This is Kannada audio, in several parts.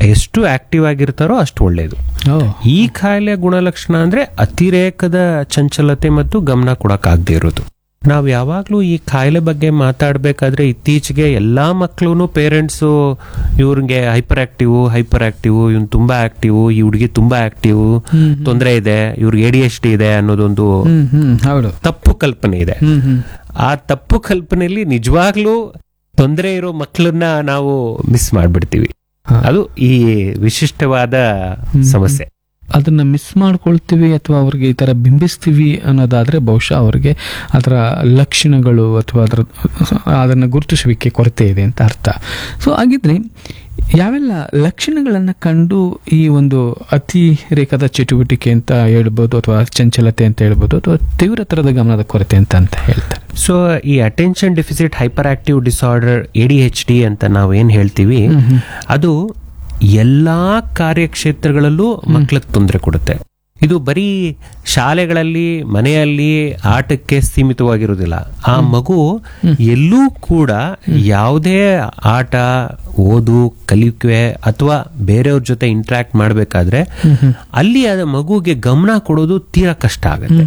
ಎಷ್ಟು ಆಕ್ಟಿವ್ ಆಗಿರ್ತಾರೋ ಅಷ್ಟು ಒಳ್ಳೆಯದು ಓ ಈ ಕಾಯಿಲೆ ಗುಣಲಕ್ಷಣ ಅಂದ್ರೆ ಅತಿರೇಕದ ಚಂಚಲತೆ ಮತ್ತು ಗಮನ ಕೊಡಕ್ಕಾಗದೇ ಇರೋದು ನಾವು ಯಾವಾಗಲೂ ಈ ಕಾಯಿಲೆ ಬಗ್ಗೆ ಮಾತಾಡಬೇಕಾದ್ರೆ ಇತ್ತೀಚೆಗೆ ಎಲ್ಲಾ ಮಕ್ಕಳು ಪೇರೆಂಟ್ಸು ಇವ್ರಿಗೆ ಹೈಪರ್ ಆಕ್ಟಿವ್ ಹೈಪರ್ ಆಕ್ಟಿವ್ ಇವ್ನು ತುಂಬಾ ಆಕ್ಟಿವ್ ಈ ಹುಡುಗಿ ತುಂಬಾ ಆಕ್ಟಿವ್ ತೊಂದರೆ ಇದೆ ಇವ್ರಿಗೆ ಎ ಡಿ ಎಚ್ ಡಿ ಇದೆ ಅನ್ನೋದೊಂದು ಹ್ಮ್ ಹ್ಮ್ ಹೌದು ತಪ್ಪು ಕಲ್ಪನೆ ಇದೆ ಹ್ಮ್ ಹ್ಮ್ ಆ ತಪ್ಪು ಕಲ್ಪನೆಯಲ್ಲಿ ನಿಜವಾಗ್ಲೂ ತೊಂದರೆ ಇರೋ ಮಕ್ಕಳನ್ನ ನಾವು ಮಿಸ್ ಮಾಡ್ಬಿಡ್ತೀವಿ ಹಾ. ಅದು ಈ ವಿಶಿಷ್ಟವಾದ ಸಮಸ್ಯೆ ಅದನ್ನ ಮಿಸ್ ಮಾಡ್ಕೊಳ್ತೀವಿ ಅಥವಾ ಅವ್ರಿಗೆ ಈ ತರ ಬಿಂಬಿಸ್ತೀವಿ ಅನ್ನೋದಾದ್ರೆ ಬಹುಶಃ ಅವ್ರಿಗೆ ಅದರ ಲಕ್ಷಣಗಳು ಅಥವಾ ಅದರ ಅದನ್ನ ಗುರುತಿಸುವಿಕೆ ಕೊರತೆ ಇದೆ ಅಂತ ಅರ್ಥ ಸೊ ಹಾಗಿದ್ರೆ ಯಾವೆಲ್ಲ ಲಕ್ಷಣಗಳನ್ನ ಕಂಡು ಈ ಒಂದು ಅತಿರೇಕದ ಚಟುವಟಿಕೆ ಅಂತ ಹೇಳ್ಬೋದು ಅಥವಾ ಚಂಚಲತೆ ಅಂತ ಹೇಳ್ಬೋದು ಅಥವಾ ತೀವ್ರತರದ ಗಮನದ ಕೊರತೆ ಅಂತ ಅಂತ ಹೇಳ್ತಾರೆ ಸೊ ಈ attention deficit hyperactive disorder A D H D ಅಂತ ನಾವು ಏನ್ ಹೇಳ್ತೀವಿ ಅದು ಎಲ್ಲಾ ಕಾರ್ಯಕ್ಷೇತ್ರಗಳಲ್ಲೂ ಮಕ್ಕಳಿಗೆ ತೊಂದರೆ ಕೊಡುತ್ತೆ ಇದು ಬರೀ ಶಾಲೆಗಳಲ್ಲಿ ಮನೆಯಲ್ಲಿ ಆಟಕ್ಕೆ ಸೀಮಿತವಾಗಿರುವುದಿಲ್ಲ ಆ ಮಗು ಎಲ್ಲೂ ಕೂಡ ಯಾವುದೇ ಆಟ ಓದು ಕಲಿಕೆ ಅಥವಾ ಬೇರೆಯವ್ರ ಜೊತೆ ಇಂಟ್ರಾಕ್ಟ್ ಮಾಡಬೇಕಾದ್ರೆ ಅಲ್ಲಿ ಆ ಮಗುಗೆ ಗಮನ ಕೊಡೋದು ತೀರಾ ಕಷ್ಟ ಆಗುತ್ತೆ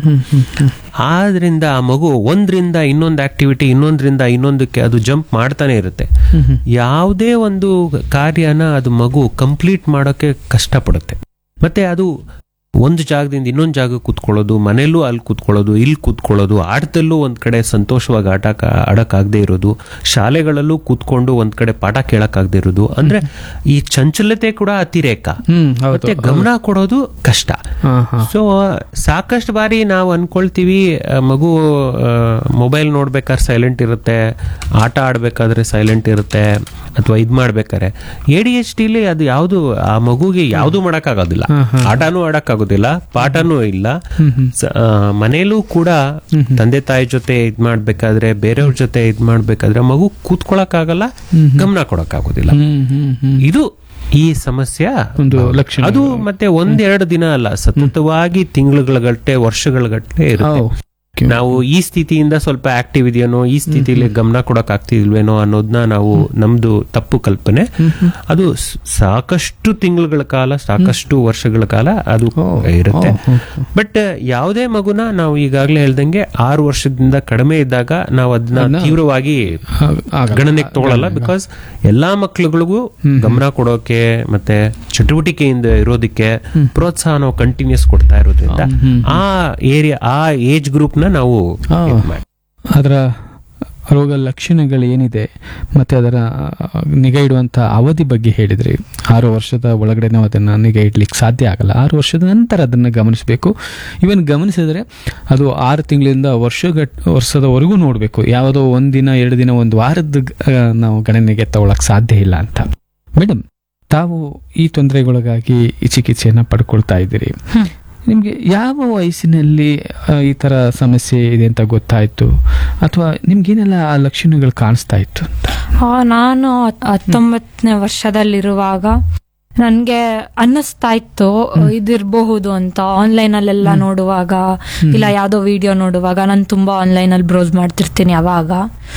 ಆದ್ರಿಂದ ಆ ಮಗು ಒಂದ್ರಿಂದ ಇನ್ನೊಂದು ಆಕ್ಟಿವಿಟಿ ಇನ್ನೊಂದ್ರಿಂದ ಇನ್ನೊಂದಕ್ಕೆ ಅದು ಜಂಪ್ ಮಾಡ್ತಾನೆ ಇರುತ್ತೆ ಯಾವುದೇ ಒಂದು ಕಾರ್ಯನ ಅದು ಮಗು ಕಂಪ್ಲೀಟ್ ಮಾಡೋಕೆ ಕಷ್ಟಪಡುತ್ತೆ ಮತ್ತೆ ಅದು ಒಂದು ಜಾಗದಿಂದ ಇನ್ನೊಂದು ಜಾಗಕ್ಕೆ ಕೂತ್ಕೊಳ್ಳೋದು ಮನೆಯಲ್ಲೂ ಅಲ್ಲಿ ಕೂತ್ಕೊಳ್ಳೋದು ಇಲ್ಲಿ ಕೂತ್ಕೊಳ್ಳೋದು ಆಟದಲ್ಲೂ ಒಂದ್ ಕಡೆ ಸಂತೋಷವಾಗಿ ಆಟ ಆಡಕ್ಕಾಗದೇ ಇರೋದು ಶಾಲೆಗಳಲ್ಲೂ ಕೂತ್ಕೊಂಡು ಒಂದ್ ಕಡೆ ಪಾಠ ಕೇಳಕ್ಕಾಗದೇ ಇರೋದು ಅಂದ್ರೆ ಈ ಚಂಚಲತೆ ಕೂಡ ಅತಿರೇಕ ಹ್ಮ್ ಹೌದು ಮತ್ತೆ ಗಮನ ಕೊಡೋದು ಕಷ್ಟ ಹಾ ಹಾ ಸೊ ಸಾಕಷ್ಟು ಬಾರಿ ನಾವು ಅನ್ಕೊಳ್ತೀವಿ ಆ, ಮಗು ಮೊಬೈಲ್ ನೋಡ್ಬೇಕಾದ್ರೆ ಸೈಲೆಂಟ್ ಇರುತ್ತೆ ಆಟ ಆಡ್ಬೇಕಾದ್ರೆ ಸೈಲೆಂಟ್ ಇರುತ್ತೆ ಅಥವಾ ಇದ್ ಮಾಡ್ಬೇಕಾದ್ರೆ ಎ ಡಿ ಎಚ್ ಟಿಲಿ ಅದು ಯಾವುದು ಆ ಮಗುಗೆ ಯಾವುದು ಮಾಡೋಕ್ಕಾಗೋದಿಲ್ಲ ಆಟನೂ ಆಡಕ್ಕಾಗೋದಿಲ್ಲ ಪಾಠನೂ ಇಲ್ಲ ಸ- ಆ, ಮನೇಲೂ ಕೂಡ ತಂದೆ ತಾಯಿ ಜೊತೆ ಇದ್ ಮಾಡ್ಬೇಕಾದ್ರೆ ಬೇರೆಯವ್ರ ಜೊತೆ ಇದ್ ಮಾಡ್ಬೇಕಾದ್ರೆ ಮಗು ಕೂತ್ಕೊಳಕ್ಕಾಗಲ್ಲ ಗಮನ ಕೊಡಕ್ಕಾಗೋದಿಲ್ಲ ಹ್ಮ್ ಹ್ಮ್ ಹ್ಮ್ ಇದು ಈ ಸಮಸ್ಯೆ ಒಂದು ಲಕ್ಷಣ ಅದು ಮತ್ತೆ ಒಂದೆರಡು ದಿನ ಅಲ್ಲ ಸತತವಾಗಿ ತಿಂಗಳುಗಳ ಗಟ್ಟೆ ವರ್ಷಗಳ ಗಟ್ಟಲೆ ಇರುತ್ತೆ ಓ, ನಾವು ಈ ಸ್ಥಿತಿಯಿಂದ ಸ್ವಲ್ಪ ಆಕ್ಟಿವ್ ಇದೆಯೇನೋ ಈ ಸ್ಥಿತಿಲಿ ಗಮನ ಕೊಡಕ್ ಆಗ್ತಿಲ್ವೇನೋ ಅನ್ನೋದನ್ನ ನಾವು ನಮ್ದು ತಪ್ಪು ಕಲ್ಪನೆ ಅದು ಸ್- ಸಾಕಷ್ಟು ತಿಂಗಳುಗಳ ಕಾಲ ಸಾಕಷ್ಟು ವರ್ಷಗಳ ಕಾಲ ಅದು ಇರುತ್ತೆ ಬಟ್ ಯಾವುದೇ ಮಗುನ ನಾವು ಈಗಾಗಲೇ ಹೇಳ್ದಂಗೆ ಆರು ವರ್ಷದಿಂದ ಕಡಿಮೆ ಇದ್ದಾಗ ನಾವು ಅದನ್ನ ತೀವ್ರವಾಗಿ ಆಗಲ್ಲ. ಗಣನೆಗೆ ತಗೊಳಲ್ಲ ಬಿಕಾಸ್ ಎಲ್ಲಾ ಮಕ್ಳುಗಳಿಗೂ ಗಮನ ಕೊಡೋಕೆ ಮತ್ತೆ ಚಟುವಟಿಕೆಯಿಂದ ಇರೋದಕ್ಕೆ ಪ್ರೋತ್ಸಾಹ ನಾವು ಕಂಟಿನ್ಯೂಸ್ ಕೊಡ್ತಾ ಇರೋದ್ರಿಂದ ಆ ಏರಿಯಾ ಆ ಏಜ್ ಗ್ರೂಪ್ ನ ನಾವು ಆ. ಇದ್ ಮಾಡಿ. ಅದರ ರೋಗ ಲಕ್ಷಣಗಳು ಏನಿದೆ ಮತ್ತೆ ಅದರ ಆ, ನಿಗಾ ಇಡುವಂಥ ಅವಧಿ ಬಗ್ಗೆ ಹೇಳಿದ್ರಿ ಆರು ವರ್ಷದ ಒಳಗಡೆ ನಾವು ಅದನ್ನು ನಿಗಾ ಇಡ್ಲಿಕ್ಕೆ ಸಾಧ್ಯ ಆಗಲ್ಲ ಆರು ವರ್ಷದ ನಂತರ ಅದನ್ನು ಗಮನಿಸಬೇಕು ಇವನ್ ಗಮನಿಸಿದ್ರೆ ಅದು ಆರು ತಿಂಗಳಿಂದ ವರ್ಷಗಟ್ ವರ್ಷದವರೆಗೂ ನೋಡಬೇಕು ಯಾವುದೋ ಒಂದಿನ ಎರಡು ದಿನ ಒಂದು ವಾರದ ಆ, ನಾವು ಗಣನೆಗೆ ತಗೊಳಕ್ ಸಾಧ್ಯ ಇಲ್ಲ ಅಂತ ಮೇಡಮ್ ತಾವು ಈ ತೊಂದರೆಗೊಳಗಾಗಿ ಈ ಚಿಕಿತ್ಸೆಯನ್ನು ಪಡ್ಕೊಳ್ತಾ ಇದ್ದೀರಿ ಹ್ಮ್. ನಿಮಗೆ ಯಾವ ವಯಸ್ಸಿನಲ್ಲಿ ಆ, ಈ ಥರ ಸಮಸ್ಯೆ ಇದೆ ಅಂತ ಗೊತ್ತಾಯ್ತು ಅಥವಾ ನಿಮ್ಗೇನೆಲ್ಲ ಆ ಲಕ್ಷಣಗಳು ಕಾಣಿಸ್ತಾ ಇತ್ತು ಅಂತ ಆ, ನಾನು ಹತ್- ಹತ್ತೊಂಬತ್ತನೇ ವರ್ಷದಲ್ಲಿರುವಾಗ ನನ್ಗೆ ಅನ್ನಿಸ್ತಾ ಇತ್ತು ಇದಿರಬಹುದು ಅಂತ ಆನ್ಲೈನ್ ಅಲ್ಲೆಲ್ಲ ನೋಡುವಾಗ ಇಲ್ಲ ಯಾವ್ದೋ ವಿಡಿಯೋ ನೋಡುವಾಗ ನಾನು ತುಂಬಾ ಆನ್ಲೈನ್ ಅಲ್ಲಿ ಬ್ರೌಸ್ ಮಾಡ್ತಿರ್ತೀನಿ ಅವಾಗ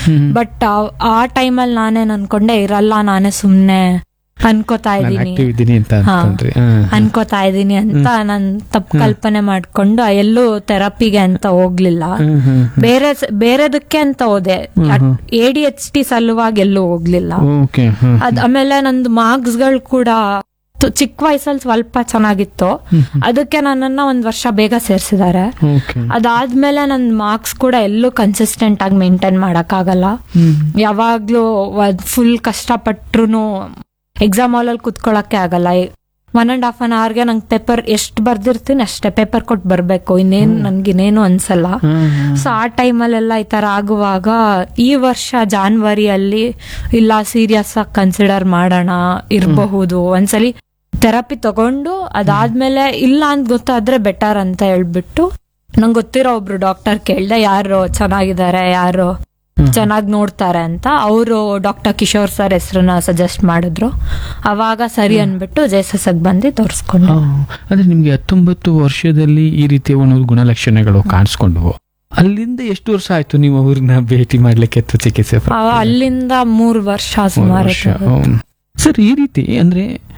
ಬಟ್ ಆ ಟೈಮಲ್ಲಿ ನಾನೇನ್ ಅನ್ಕೊಂಡೆ ಇರಲ್ಲ ನಾನೇ ಸುಮ್ನೆ ಅನ್ಕೋತಾ ನಾನು ಇದ್ದೀನಿ ಆಕ್ಟಿವ್ ಇದ್ದೀನಿ ಅಂತ ಹಾ. ಅನ್ಕೊಂಡ್ರಿ ಆ, ಅನ್ಕೋತಾ ಇದ್ದೀನಿ ಅಂತ ನಾನು ತಪ್ಪು ಕಲ್ಪನೆ ಮಾಡ್ಕೊಂಡು ಎಲ್ಲೂ ಥೆರಪಿಗೆ ಅಂತ ಹೋಗ್ಲಿಲ್ಲ ಹ್ಮ್, ಹ್ಮ್, ಹ್ಮ್. ಬೇರೆ ಬೇರೆದಕ್ಕೆ ಅಂತ ಹೋದೆ ಎ ಡಿ ಎಚ್ ಟಿ ಸಲುವಾಗಿ ಎಲ್ಲೂ ಹೋಗ್ಲಿಲ್ಲ ಓಕೆ ಹ್ಮ್, ಅದ್ ಆಮೇಲೆ ನಂದು ಮಾರ್ಕ್ಸ್ ಗಳು ಕೂಡ ತು- ಚಿಕ್ಕ ವಯಸ್ಸಲ್ಲಿ ಸ್ವಲ್ಪ ಚೆನ್ನಾಗಿತ್ತು ಅದಕ್ಕೆ ನನ್ನನ್ನ ಒಂದ್ ವರ್ಷ ಬೇಗ ಸೇರ್ಸಿದ್ದಾರೆ ಓಕೆ ಅದಾದ್ಮೇಲೆ ನನ್ ಮಾರ್ಕ್ಸ್ ಕೂಡ ಎಲ್ಲೂ ಕನ್ಸಿಸ್ಟೆಂಟ್ ಆಗಿ ಮೇಂಟೈನ್ ಮಾಡಕ್ಕಾಗಲ್ಲ ಹ್ಮ್. ಯಾವಾಗ್ಲೂ ಫುಲ್ ಕಷ್ಟಪಟ್ರು ಎಕ್ಸಾಮ್ ಹಾಲಲ್ಲಿ ಕುತ್ಕೊಳಕ್ಕೆ ಆಗಲ್ಲ ಒನ್ ಅಂಡ್ ಹಾಫ್ ಅನ್ ಅವರ್ಗೆ ನಂಗೆ ಪೇಪರ್ ಎಷ್ಟು ಬರ್ದಿರ್ತೀನಿ ಅಷ್ಟೇ ಪೇಪರ್ ಕೊಟ್ಟು ಬರಬೇಕು ಇನ್ನೇನು ನನ್ಗಿನ್ನೇನು ಅನ್ಸಲ್ಲ ಹ್ಮ್, ಹ್ಮ್. ಸೊ ಆ ಟೈಮಲ್ಲೆಲ್ಲ ಈ ತರ ಆಗುವಾಗ ಈ ವರ್ಷ ಜಾನ್ವರಿಯಲ್ಲಿ ಇಲ್ಲ ಸೀರಿಯಸ್ ಆಗಿ ಕನ್ಸಿಡರ್ ಮಾಡೋಣ ಇರಬಹುದು ಒಂದ್ಸಲಿ ಥೆರಪಿ ತಗೊಂಡು ಅದಾದ್ಮೇಲೆ ಇಲ್ಲ ಅಂತ ಗೊತ್ತಾದ್ರೆ ಬೆಟರ್ ಅಂತ ಹೇಳ್ಬಿಟ್ಟು ನಂಗೆ ಗೊತ್ತಿರೋ ಒಬ್ರು ಡಾಕ್ಟರ್ ಕೇಳ್ದೆ ಯಾರು ಚೆನ್ನಾಗಿದ್ದಾರೆ ಯಾರು ಚೆನ್ನಾಗಿ ನೋಡ್ತಾರೆ ಅಂತ ಅವರು ಡಾಕ್ಟರ್ ಕಿಶೋರ್ ಸರ್ ಹೆಸರನ್ನ ಸಜೆಸ್ಟ್ ಮಾಡಿದ್ರು ಅವಾಗ ಸರಿ ಅನ್ಬಿಟ್ಟು ಜೆಸಸ್ ಬಂದು ತೋರಿಸ್ಕೊಂಡೆ ಆ, ಅಂದ್ರೆ ನಿಮ್ಗೆ ಹತ್ತೊಂಬತ್ತು ವರ್ಷದಲ್ಲಿ ಈ ರೀತಿಯ ಒಂದು ಗುಣಲಕ್ಷಣಗಳು ಕಾಣಿಸ್ಕೊಂಡ್ವು ಅಲ್ಲಿಂದ ಎಷ್ಟು ವರ್ಷ ಆಯ್ತು ನೀವು ಅವ್ರನ್ನ ಭೇಟಿ ಮಾಡ್ಲಿಕ್ಕೆ ಅಥವಾ ಚಿಕಿತ್ಸೆ ಪ- ಅವ- ಅಲ್ಲಿಂದ ಮೂರು ವರ್ಷ ಮೂರು ಸುಮಾರು ವರ್ಷ ಹ್ಮ್. ಸರ್ ಈ ರೀತಿ ಅಂದ್ರೆ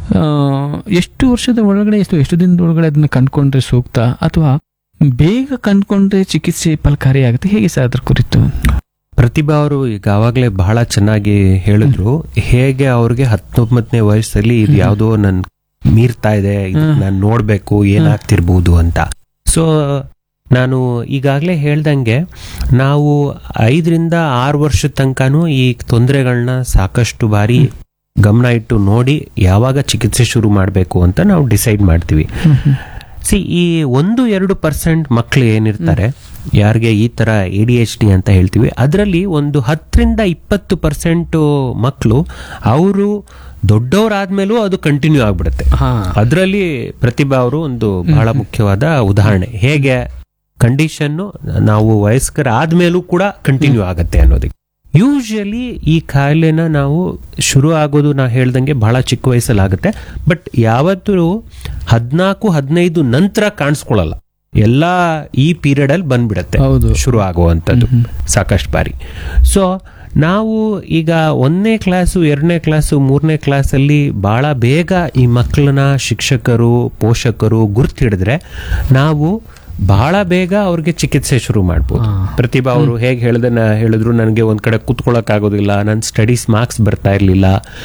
ಆ, ಎಷ್ಟು ವರ್ಷದ ಒಳಗಡೆ ಎಷ್ಟು ಎಷ್ಟು ದಿನದ ಒಳಗಡೆ ಅದನ್ನ ಕಂಡ್ಕೊಂಡ್ರೆ ಸೂಕ್ತ ಅಥವಾ ಬೇಗ ಕಂಡ್ಕೊಂಡ್ರೆ ಚಿಕಿತ್ಸೆ ಫಲಕಾರಿಯಾಗುತ್ತೆ ಹೇಗೆ ಸರ್ ಅದ್ರ ಕುರಿತು ಪ್ರತಿಭಾ ಅವರು ಈಗ ಆವಾಗಲೇ ಬಹಳ ಚೆನ್ನಾಗಿ ಹೇಳಿದ್ರು ಹೇಗೆ ಅವ್ರಿಗೆ ಹತ್ತೊಂಬತ್ತನೇ ವಯಸ್ಸಲ್ಲಿ ಇದು ಯಾವುದೋ ನನ್ ಮೀರ್ತಾ ಇದೆ ಹ್ಮ್. ನಾನು ನೋಡ್ಬೇಕು ಏನಾಗ್ತಿರ್ಬೋದು ಅಂತ ಸೊ ನಾನು ಈಗಾಗಲೇ ಹೇಳ್ದಂಗೆ ನಾವು ಐದರಿಂದ ಆರು ವರ್ಷದ ತನಕನೂ ಈ ತೊಂದರೆಗಳನ್ನ ಸಾಕಷ್ಟು ಬಾರಿ ಗಮನ ಇಟ್ಟು ನೋಡಿ ಯಾವಾಗ ಚಿಕಿತ್ಸೆ ಶುರು ಮಾಡಬೇಕು ಅಂತ ನಾವು ಡಿಸೈಡ್ ಮಾಡ್ತೀವಿ ಸಿ ಈ ಒಂದು ಎರಡು ಪರ್ಸೆಂಟ್ ಮಕ್ಕಳು ಏನಿರ್ತಾರೆ ಯಾರಿಗೆ ಈ ತರ ಎ ಡಿ ಎಚ್ ಡಿ ಅಂತ ಹೇಳ್ತೀವಿ ಅದರಲ್ಲಿ ಒಂದು ಹತ್ತರಿಂದ ಇಪ್ಪತ್ತು ಪರ್ಸೆಂಟ್ ಮಕ್ಕಳು ಅವರು ದೊಡ್ಡವರಾದ್ಮೇಲೂ ಅದು ಕಂಟಿನ್ಯೂ ಆಗ್ಬಿಡುತ್ತೆ ಹಾ ಅದರಲ್ಲಿ ಪ್ರತಿಭಾ ಅವರು ಒಂದು ಬಹಳ ಮುಖ್ಯವಾದ ಉದಾಹರಣೆ ಹೇಗೆ ಕಂಡೀಷನ್ನು ನಾವು ವಯಸ್ಕರ ಆದ್ಮೇಲೂ ಕೂಡ ಕಂಟಿನ್ಯೂ ಆಗತ್ತೆ ಅನ್ನೋದಕ್ಕೆ ಯೂಶಲಿ ಈ ಕಾಯಿಲೆನ ನಾವು ಶುರು ಆಗೋದು ನಾ ಹೇಳ್ದಂಗೆ ಬಹಳ ಚಿಕ್ಕ ವಯಸ್ಸಲ್ಲಿ ಆಗುತ್ತೆ ಬಟ್ ಯಾವತ್ತೂ ಹದಿನಾಲ್ಕು ಹದಿನೈದು ನಂತರ ಕಾಣಿಸ್ಕೊಳ್ಳಲ್ಲ ಎಲ್ಲ ಈ ಪೀರಿಯಡ್ ಅಲ್ಲಿ ಬಂದ್ಬಿಡತ್ತೆ ಹೌದು ಶುರು ಆಗುವಂಥದ್ದು ಸಾಕಷ್ಟು ಬಾರಿ ಸೊ ನಾವು ಈಗ ಒಂದನೇ ಕ್ಲಾಸು ಎರಡನೇ ಕ್ಲಾಸು ಮೂರನೇ ಕ್ಲಾಸಲ್ಲಿ ಬಹಳ ಬೇಗ ಈ ಮಕ್ಕಳನ್ನ ಶಿಕ್ಷಕರು ಪೋಷಕರು ಗುರ್ತಿಡಿದ್ರೆ ನಾವು ಬಹಳ ಬೇಗ ಅವ್ರಿಗೆ ಚಿಕಿತ್ಸೆ ಶುರು ಮಾಡ್ಬೋದು ಹಾ. ಪ್ರತಿಭಾ ಅವರು ಹೇಗೆ ಹೇಳ್ದನ್ನ ಹೇಳಿದ್ರು ನನಗೆ ಒಂದ್ ಕಡೆ ಕುತ್ಕೊಳ್ಳೋಕ್ ಆಗೋದಿಲ್ಲ ನನ್ನ ಸ್ಟಡೀಸ್ ಮಾರ್ಕ್ಸ್ ಬರ್ತಾ ಇರ್ಲಿಲ್ಲ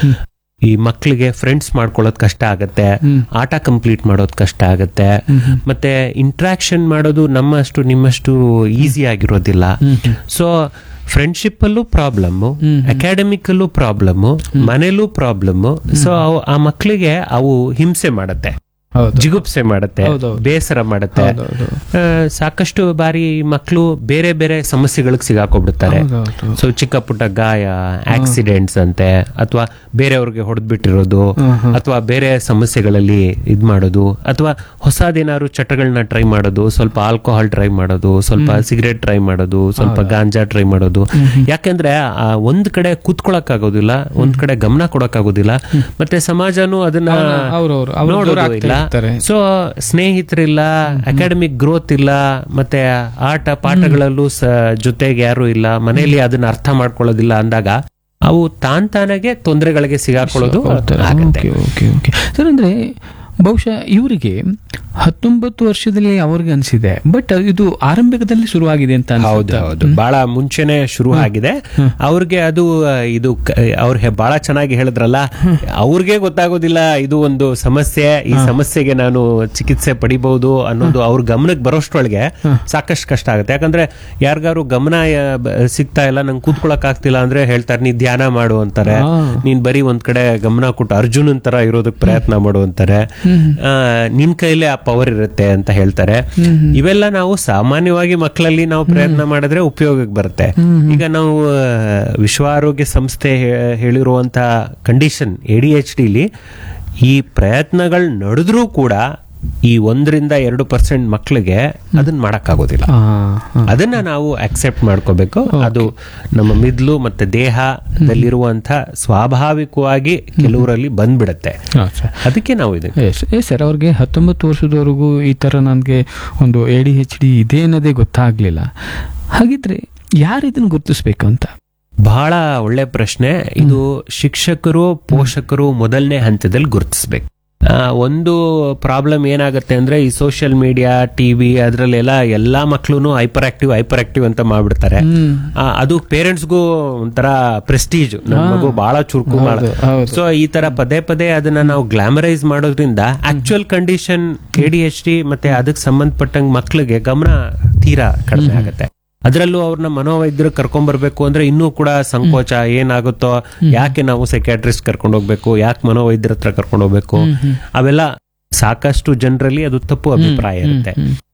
ಈ ಮಕ್ಕಳಿಗೆ ಫ್ರೆಂಡ್ಸ್ ಮಾಡ್ಕೊಳ್ಳೋದು ಕಷ್ಟ ಆಗತ್ತೆ ಹ್ಮ್. ಆಟ ಕಂಪ್ಲೀಟ್ ಮಾಡೋದು ಕಷ್ಟ ಆಗತ್ತೆ ಮತ್ತೆ ಇಂಟ್ರಾಕ್ಷನ್ ಮಾಡೋದು ನಮ್ಮಷ್ಟು ನಿಮ್ಮಷ್ಟು ಈಸಿ ಆಗಿರೋದಿಲ್ಲ ಸೊ ಫ್ರೆಂಡ್ಶಿಪ್ ಅಲ್ಲೂ ಪ್ರಾಬ್ಲಮ್ ಹ್ಮ್. ಅಕಾಡೆಮಿಕ್ ಅಲ್ಲೂ ಪ್ರಾಬ್ಲಮ್ ಮನೇಲೂ ಪ್ರಾಬ್ಲಮ್ ಸೊ ಆ ಮಕ್ಕಳಿಗೆ ಅವು ಹಿಂಸೆ ಮಾಡತ್ತೆ ಹೌದು ಜಿಗುಪ್ಸೆ ಮಾಡತ್ತೆ ಹೌದೌದು. ಬೇಸರ ಮಾಡತ್ತೆ ಹೌದೌದು. ಆ, ಸಾಕಷ್ಟು ಬಾರಿ ಮಕ್ಕಳು ಬೇರೆ ಬೇರೆ ಸಮಸ್ಯೆಗಳಿಗೆ ಸಿಗಾಕೊಂಡ್ಬಿಡ್ತಾರೆ ಹೌದೌದು. ಸೊ ಚಿಕ್ಕ ಪುಟ್ಟ ಗಾಯ ಆಕ್ಸಿಡೆಂಟ್ಸ್ ಅಂತೆ ಅಥವಾ ಬೇರೆಯವ್ರಿಗೆ ಹೊಡೆದ್ಬಿಟ್ಟಿರೋದು ಹ್ಮ್, ಹ್ಮ್. ಅಥವಾ ಬೇರೆ ಸಮಸ್ಯೆಗಳಲ್ಲಿ ಇದ್ ಮಾಡೋದು ಅಥವಾ ಹೊಸದೇನಾದ್ರು ಚಟಗಳನ್ನ ಟ್ರೈ ಮಾಡೋದು ಸ್ವಲ್ಪ ಆಲ್ಕೋಹಾಲ್ ಟ್ರೈ ಮಾಡೋದು ಸ್ವಲ್ಪ ಸಿಗರೇಟ್ ಟ್ರೈ ಮಾಡೋದು ಸ್ವಲ್ಪ ಗಾಂಜಾ ಟ್ರೈ ಮಾಡೋದು ಯಾಕೆಂದ್ರೆ ಆ ಒಂದ್ ಕಡೆ ಕೂತ್ಕೊಳಕ್ ಆಗೋದಿಲ್ಲ ಒಂದ್ ಕಡೆ ಗಮನ ಕೊಡಕ್ ಆಗೋದಿಲ್ಲ ಮತ್ತೆ ಸಮಾಜನೂ ಅದನ್ನ ಅವ್ರವ್ರು ಅವ್ರು ದೂರ ನೋಡೋದು ಆಗ್ತಾ ಇಲ್ಲ ಇರ್ತಾರೆ. ಸೊ ಸ್ನೇಹಿತರಿಲ್ಲ ಅಕಾಡೆಮಿಕ್ ಗ್ರೋತ್ ಇಲ್ಲ ಮತ್ತೆ ಆಟ ಪಾಠಗಳಲ್ಲೂ ಸ ಜೊತೆಗೆ ಯಾರು ಇಲ್ಲ ಮನೆಯಲ್ಲಿ ಅದನ್ನ ಅರ್ಥ ಮಾಡ್ಕೊಳ್ಳೋದಿಲ್ಲ ಅಂದಾಗ ಅವು ತಾನ್ ತಾನಾಗೆ ತೊಂದರೆಗಳಿಗೆ ಸಿಗಾಕೊಳ್ಳೋದು ಹೌದಾ? ಆಗತ್ತೆ ಓಕೆ ಓಕೆ ಓಕೆ ಸರ್ ಅಂದ್ರೆ ಬಹುಶಃ ಇವರಿಗೆ ಹತ್ತೊಂಬತ್ತು ವರ್ಷದಲ್ಲಿ ಅವ್ರಿಗೆ ಅನಿಸಿದೆ ಬಟ್ ಇದು ಆರಂಭಿಕದಲ್ಲಿ ಶುರುವಾಗಿದೆ ಅಂತ ಹೌದು ಅನ್ಸುತ್ತಾ? ಹೌದು ಬಹಳ ಮುಂಚೆನೆ ಶುರು ಆಗಿದೆ ಅವ್ರಿಗೆ ಅದು ಆ, ಇದು ಕ- ಅವ್ರು ಹೆ- ಬಹಳ ಚೆನ್ನಾಗಿ ಹೇಳಿದ್ರಲ್ಲ ಅವ್ರಿಗೆ ಗೊತ್ತಾಗೋದಿಲ್ಲ ಇದು ಒಂದು ಸಮಸ್ಯೆ ಈ ಸಮಸ್ಯೆಗೆ ನಾನು ಚಿಕಿತ್ಸೆ ಪಡಿಬಹುದು ಅನ್ನೋದು ಅವ್ರ ಗಮನಕ್ಕೆ ಬರೋಷ್ಟ್ರೊಳಗೆ ಸಾಕಷ್ಟು ಕಷ್ಟ ಆಗುತ್ತೆ ಯಾಕಂದ್ರೆ ಯಾರಿಗಾರು ಗಮನ ಆ, ಬ- ಸಿಗ್ತಾ ಇಲ್ಲ ನಂಗೆ ಕೂತ್ಕೊಳಕ್ ಆಗ್ತಿಲ್ಲ ಅಂದ್ರೆ ಹೇಳ್ತಾರೆ ನೀ ಧ್ಯಾನ ಮಾಡು ಅಂತಾರೆ ಹಾ. ನೀನ್ ಬರೀ ಒಂದ್ ಕಡೆ ಗಮನ ಕೊಟ್ಟು ಅರ್ಜುನನ್ ತರ ಇರೋದಕ್ಕೆ ಪ್ರಯತ್ನ ಮಾಡು ಅಂತಾರೆ ಆ, ನಿನ್ ಕೈಲೇ ಆ ಪವರ್ ಇರುತ್ತೆ ಅಂತ ಹೇಳ್ತಾರೆ ಇವೆಲ್ಲ ನಾವು ಸಾಮಾನ್ಯವಾಗಿ ಮಕ್ಕಳಲ್ಲಿ ನಾವು ಪ್ರಯತ್ನ ಮಾಡಿದ್ರೆ ಉಪಯೋಗಕ್ಕೆ ಬರುತ್ತೆ ಈಗ ನಾವು ಆ, ವಿಶ್ವ ಆರೋಗ್ಯ ಸಂಸ್ಥೆ ಹೇ- ಹೇಳಿರುವಂತ ಕಂಡೀಷನ್ ಎ ಡಿ ಎಚ್ ಡಿಲಿ ಈ ಪ್ರಯತ್ನಗಳು ನಡೆದ್ರೂ ಕೂಡ ಈ ಒಂದರಿಂದ ಎರಡು ಪರ್ಸೆಂಟ್ ಮಕ್ಕಳಿಗೆ ಅದನ್ನ ಮಾಡಕ್ಕಾಗೋದಿಲ್ಲ ಆ, ಆ. ಅದನ್ನ ನಾವು ಅಕ್ಸೆಪ್ಟ್ ಮಾಡ್ಕೋಬೇಕು ಅದು ನಮ್ಮ ಮಿದ್ಲು ಮತ್ತೆ ದೇಹದಲ್ಲಿರುವಂತ ಸ್ವಾಭಾವಿಕವಾಗಿ ಕೆಲವರಲ್ಲಿ ಬಂದ್ಬಿಡತ್ತೆ ಹಾ, ಸರ್. ಅದಕ್ಕೆ ನಾವು ಇದಕ್ಕೆ ಎಸ್ ಎಸ್ ಸರ್ ಅವ್ರಿಗೆ ಹತ್ತೊಂಬತ್ತು ವರ್ಷದವರೆಗೂ ಈ ಥರ ನನಗೆ ಒಂದು ಎ ಡಿ ಹೆಚ್ ಡಿ ಇದೆ ಅನ್ನೋದೇ ಗೊತ್ತಾಗ್ಲಿಲ್ಲ ಹಾಗಿದ್ರೆ ಯಾರು ಇದನ್ನು ಗುರುತಿಸ್ಬೇಕು ಅಂತ ಬಹಳ ಒಳ್ಳೆ ಪ್ರಶ್ನೆ ಇದು ಶಿಕ್ಷಕರು ಪೋಷಕರು ಮೊದಲನೇ ಹಂತದಲ್ಲಿ ಗುರುತಿಸ್ಬೇಕು ಆ, ಒಂದು ಪ್ರಾಬ್ಲಮ್ ಏನಾಗುತ್ತೆ ಅಂದ್ರೆ ಈ ಸೋಷಿಯಲ್ ಮೀಡಿಯಾ ಟಿವಿ ಅದರಲ್ಲೆಲ್ಲ ಎಲ್ಲಾ ಮಕ್ಕಳು ಹೈಪರ್ ಆಕ್ಟಿವ್ ಹೈಪರ್ ಆಕ್ಟಿವ್ ಅಂತ ಮಾಡ್ಬಿಡ್ತಾರೆ ಆ, ಅದು ಪೇರೆಂಟ್ಸ್ಗೂ ಒಂಥರ ಪ್ರೆಸ್ಟೀಜ್ ನನ್ನ ಮಗು ಬಹಳ ಚುರುಕು ಮಾಡ ಹೌದು, ಹೌದು. ಸೊ ಈ ತರ ಪದೇ ಪದೇ ಅದನ್ನ ನಾವು ಗ್ಲಾಮರೈಸ್ ಮಾಡೋದ್ರಿಂದ ಆಕ್ಚುಯಲ್ ಕಂಡೀಷನ್ ಕೆ ಡಿ ಎಚ್ ಡಿ ಮತ್ತೆ ಅದಕ್ಕೆ ಸಂಬಂಧಪಟ್ಟಂಗೆ ಮಕ್ಕಳಿಗೆ ಗಮನ ತೀರಾ ಕಡಿಮೆ ಆಗುತ್ತೆ ಅದರಲ್ಲೂ ಅವ್ರನ್ನ ಮನೋವೈದ್ಯರು ಕರ್ಕೊಂಡ್ ಬರ್ಬೇಕು ಅಂದ್ರೆ ಇನ್ನೂ ಕೂಡ ಸಂಕೋಚ ಏನಾಗುತ್ತೋ ಯಾಕೆ ನಾವು ಸೈಕ್ಯಾಟ್ರಿಸ್ಟ್ ಕರ್ಕೊಂಡು ಹೋಗ್ಬೇಕು ಯಾಕೆ ಮನೋವೈದ್ಯರ ಹತ್ರ ಕರ್ಕೊಂಡು ಹೋಗ್ಬೇಕು ಅವೆಲ್ಲ ಸಾಕಷ್ಟು ಜನರಲ್ಲಿ ಅದು ತಪ್ಪು ಅಭಿಪ್ರಾಯ ಇರುತ್ತೆ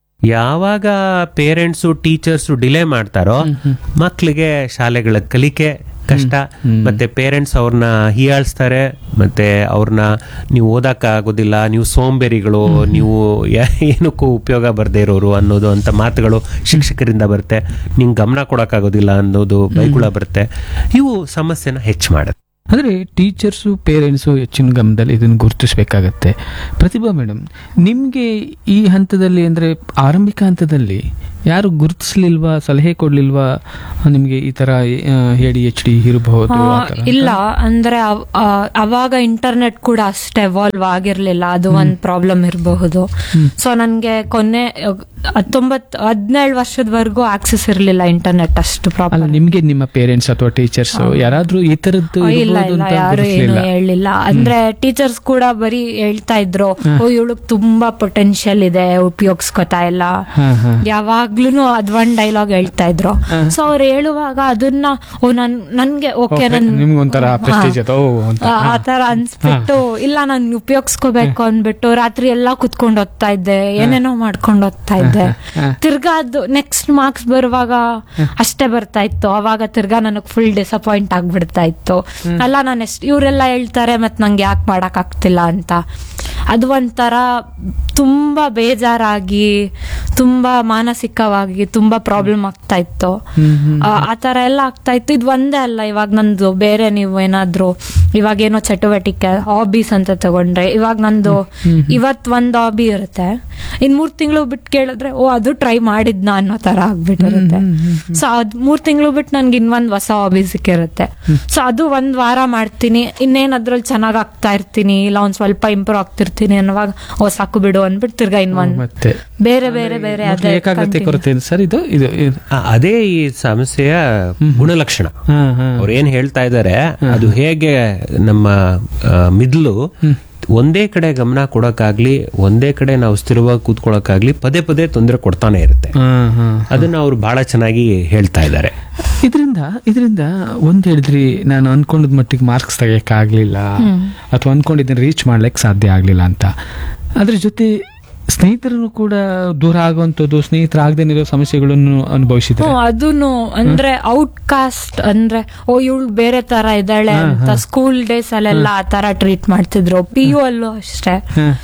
ಯಾವಾಗ ಪೇರೆಂಟ್ಸು ಟೀಚರ್ಸು ಡಿಲೇ ಮಾಡ್ತಾರೋ ಮಕ್ಕಳಿಗೆ ಶಾಲೆಗಳ ಕಲಿಕೆ ಕಷ್ಟ ಮತ್ತೆ ಪೇರೆಂಟ್ಸ್ ಅವ್ರನ್ನ ಹೀಯಾಳಿಸ್ತಾರೆ ಮತ್ತೆ ಅವ್ರನ್ನ ನೀವು ಓದಕ್ ಆಗೋದಿಲ್ಲ ನೀವು ಸೋಂಬೇರಿಗಳು ನೀವು ಯಾ- ಏನಕ್ಕೂ ಉಪಯೋಗ ಬರ್ದೇ ಇರೋರು ಅನ್ನೋದು ಅಂತ ಮಾತುಗಳು ಶಿಕ್ಷಕರಿಂದ ಬರುತ್ತೆ ನಿಂಗೆ ಗಮನ ಕೊಡಕ್ಕಾಗೋದಿಲ್ಲ ಅನ್ನೋದು ಬೈಗುಳ ಬರುತ್ತೆ ಇವು ಸಮಸ್ಯೆನ ಹೆಚ್ಚು ಮಾಡುತ್ತೆ ಅಂದರೆ ಟೀಚರ್ಸು ಪೇರೆಂಟ್ಸು ಹೆಚ್ಚಿನ ಗಮನದಲ್ಲಿ ಇದನ್ನು ಗುರುತಿಸಬೇಕಾಗತ್ತೆ ಪ್ರತಿಭಾ ಮೇಡಮ್ ನಿಮಗೆ ಈ ಹಂತದಲ್ಲಿ ಅಂದರೆ ಆರಂಭಿಕ ಹಂತದಲ್ಲಿ ಯಾರು ಗುರುತಿಸ್ಲಿಲ್ವಾ ಸಲಹೆ ಕೊಡ್ಲಿಲ್ವಾ ನಿಮ್ಗೆ ಈ ತರ ಎ ಡಿ ಎಚ್ ಡಿ ಇರಬಹುದು ಆ, ಇಲ್ಲ ಅಂದ್ರೆ ಅವ್- ಆ, ಅವಾಗ ಇಂಟರ್ನೆಟ್ ಕೂಡ ಅಷ್ಟು ಎವಾಲ್ವ್ ಆಗಿರ್ಲಿಲ್ಲ ಅದು ಒಂದ್ ಪ್ರಾಬ್ಲಮ್ ಇರಬಹುದು ಸೊ ನನ್ಗೆ ಕೊನೆ ಹತ್ತೊಂಬತ್ ಹದಿನೇಳು ವರ್ಷದವರೆಗೂ ಆಕ್ಸೆಸ್ ಇರ್ಲಿಲ್ಲ ಇಂಟರ್ನೆಟ್ ಅಷ್ಟು ಅಲ್ಲ ಪ್ರಾಬ್ಲಮ್ ನಿಮ್ಗೆ ನಿಮ್ಮ ಪೇರೆಂಟ್ಸ್ ಅಥವಾ ಟೀಚರ್ಸ್ ಯಾರಾದ್ರೂ ಈ ತರದ್ದು ಇಲ್ಲ ಇರ್ಬೋದು ಇಲ್ಲ ಅಂತ ಯಾರು ಏನು ಗುರುತಿಸ್ಲಿಲ್ಲ ಹೇಳಿಲ್ಲ ಅಂದ್ರೆ ಟೀಚರ್ಸ್ ಕೂಡ ಬರೀ ಹೇಳ್ತಾ ಇದ್ರು ಓ ಇವಳಗ್ ತುಂಬಾ ಪೊಟೆನ್ಶಿಯಲ್ ಇದೆ ಉಪಯೋಗಿಸ್ಕೊತಾ ಇಲ್ಲ ಹಾ ಹಾ ಯಾವಾಗ್ಲೂ ಅದ್ ಒಂದ್ ಡೈಲಾಗ್ ಹೇಳ್ತಾ ಇದ್ರು ಸೊ ಅವ್ರು ಹೇಳುವಾಗ ಅದನ್ನ ಓ ನನ್ ನನ್ಗೆ ಓಕೆ ನನ್ ನಿಮ್ಗೊಂಥರ ಪ್ರೆಸ್ಟೀಜ್ ಅದು ಓ ಅಂತ ಆ- ಆ ತರ ಅನ್ಸ್ಬಿಟ್ಟು ಇಲ್ಲ ನಾನು ಉಪಯೋಗಿಸ್ಕೋಬೇಕು ಅಂದ್ಬಿಟ್ಟು ರಾತ್ರಿ ಎಲ್ಲಾ ಕುತ್ಕೊಂಡು ಓದ್ತಾ ಇದ್ದೆ ಏನೇನೋ ಮಾಡ್ಕೊಂಡು ಓದ್ತಾ ಇದ್ದೆ ತಿರ್ಗಾ ಅದು ನೆಕ್ಸ್ಟ್ ಮಾರ್ಕ್ಸ್ ಬರುವಾಗ ಅಷ್ಟೇ ಬರ್ತಾ ಇತ್ತು ಅವಾಗ ತಿರ್ಗಾ ನನಗ್ ಫುಲ್ ಡಿಸಪಾಯಿಂಟ್ ಆಗ್ಬಿಡ್ತಾ ಇತ್ತು ಅಲ್ಲ ನಾನು ಎಷ್ಟ್ ಇವರೆಲ್ಲ ಹೇಳ್ತಾರೆ ಮತ್ ನಂಗೆ ಯಾಕೆ ಮಾಡಕ್ ಆಗ್ತಿಲ್ಲ ಅಂತ ಅದು ಒಂಥರ ತುಂಬಾ ಬೇಜಾರಾಗಿ ತುಂಬಾ ಮಾನಸಿಕವಾಗಿ ತುಂಬಾ ಪ್ರಾಬ್ಲಮ್ ಆಗ್ತಾ ಇತ್ತು ಆ ಆ ತರ ಎಲ್ಲ ಆಗ್ತಾ ಇತ್ತು ಇದು ಒಂದೇ ಅಲ್ಲ ಇವಾಗ ನಂದು ಬೇರೆ ನೀವು ಏನಾದ್ರು ಇವಾಗ ಏನೋ ಚಟುವಟಿಕೆ ಹಾಬೀಸ್ ಅಂತ ತಗೊಂಡ್ರೆ ಇವಾಗ ನಂದು ಇವತ್ ಒಂದ್ ಹಾಬಿ ಇರುತ್ತೆ ಇನ್ ಮೂರ್ ತಿಂಗಳು ಬಿಟ್ಟು ಕೇಳಿದ್ರೆ ಓ ಅದು ಟ್ರೈ ಮಾಡಿದ್ನ ಅನ್ನೋ ತರ ಆಗ್ಬಿಟ್ಟಿರುತ್ತೆ ಸೊ ಅದ್ ಮೂರ್ ತಿಂಗಳು ಬಿಟ್ಟು ನನ್ಗೆ ಇನ್ನೊಂದ್ ಹೊಸ ಹಾಬಿ ಸಿಕ್ಕಿರುತ್ತೆ ಸೊ ಅದು ಒಂದ್ ವಾರ ಮಾಡ್ತೀನಿ ಇನ್ನೇನ್ ಅದ್ರಲ್ಲಿ ಚೆನ್ನಾಗ್ ಆಗ್ತಾ ಇರ್ತೀನಿ ಇಲ್ಲ ಒಂದ್ ಸ್ವಲ್ಪ ಇಂಪ್ರೂವ್ ಆಗ್ತಿರ್ತೀನಿ ಅನ್ನುವಾಗ ಓ ಸಾಕು ಬಿಡು ಅಂದ್ಬಿಟ್ಟು ತಿರ್ಗಾ ಇನ್ನೊಂದ್ ಮತ್ತೆ ಬೇರೆ ಬೇರೆ ಬೇರೆ ಮೊದ್ಲು ಅದೇ ಏಕಾಗ್ರತೆ continue. ಕೊರತೆ ಇದೆ ಸರ್ ಇದು ಇದು ಇದು. ಆ, ಅದೇ ಈ ಸಮಸ್ಯೆಯ ಗುಣಲಕ್ಷಣ ಹಾ ಹಾ ಅವ್ರು ಏನ್ ಹೇಳ್ತಾ ಇದ್ದಾರೆ ಅದು ಹೇಗೆ ನಮ್ಮ ಆ, ಮಿದ್ಲು ಒಂದೇ ಕಡೆ ಗಮನ ಕೊಡಕ್ಕಾಗ್ಲಿ ಒಂದೇ ಕಡೆ ನಾವು ಸ್ಥಿರವಾಗಿ ಕೂತ್ಕೊಳ್ಳೋಕ್ಕಾಗ್ಲಿ ಪದೇ ಪದೇ ತೊಂದರೆ ಕೊಡ್ತಾನೆ ಇರುತ್ತೆ ಹಾ ಹಾ ಅದನ್ನ ಅವ್ರು ಬಹಳ ಚೆನ್ನಾಗಿ ಹೇಳ್ತಾ ಇದ್ದಾರೆ ಇದರಿಂದ ಇದರಿಂದ ಒಂದ್ ಹೇಳಿದ್ರಿ ನಾನು ಅನ್ಕೊಂಡಿದ್ ಮಟ್ಟಿಗೆ ಮಾರ್ಕ್ಸ್ ತೆಗಿಯಕ್ಕಾಗ್ಲಿಲ್ಲ ಅಥವಾ ಅನ್ಕೊಂಡಿದ್ದನ್ನ ರೀಚ್ ಮಾಡ್ಲಿಕ್ಕೆ ಸಾಧ್ಯ ಆಗ್ಲಿಲ್ಲ ಅಂತ ಅದ್ರ ಜೊತೆ ಸ್ನೇಹಿತರು ಕೂಡ ದೂರ ಆಗುವಂಥದ್ದು ಸ್ನೇಹಿತರಾಗದೇನಿರೋ ಸಮಸ್ಯೆಗಳನ್ನು ಅನುಭವಿಸಿದ್ರೆ ಹ್ಮ್, ಅದೂನು ಅಂದ್ರೆ ಔಟ್ಕಾಸ್ಟ್ ಅಂದ್ರೆ ಓ ಇವಳು ಬೇರೆ ತರ ಇದ್ದಾಳೆ ಅಂತ ಸ್ಕೂಲ್ ಡೇಸ್ ಅಲ್ಲೆಲ್ಲ ಆ ತರ ಟ್ರೀಟ್ ಮಾಡ್ತಿದ್ರು ಪಿ ಯು ಅಲ್ಲೂ ಅಷ್ಟೇ